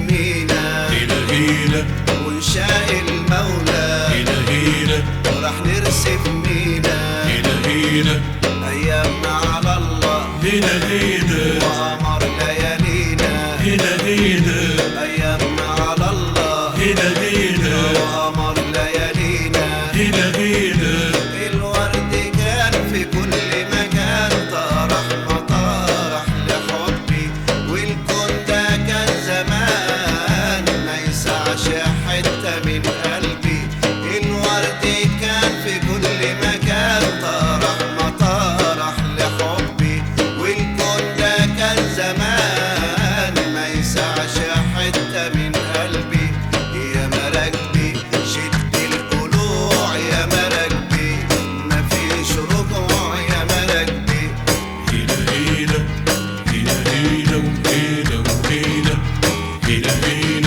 يبنينا هنا هنا ونشاء المولى هنا هنا وراح نرسم مينا هنا هنا أيامنا على الله هنا هنا وقمر ليالينا هنا هنا أيامنا على الله هنا هنا وقمر ليالينا هنا هنا الورد كان في كل مكان طرح مطارح لحبي والكون ده كان زمان ما يسعش حتة من قلبي الورد كان في كل مكان طرح مطارح لحبي والكون ده كان زمان ما يسعش حتة من قلبي يا مراكبي شد القلوع يا مراكبي مفيش رجوع يا مراكبي هنا هنا هنا هنا وهنا وهنا هنا هنا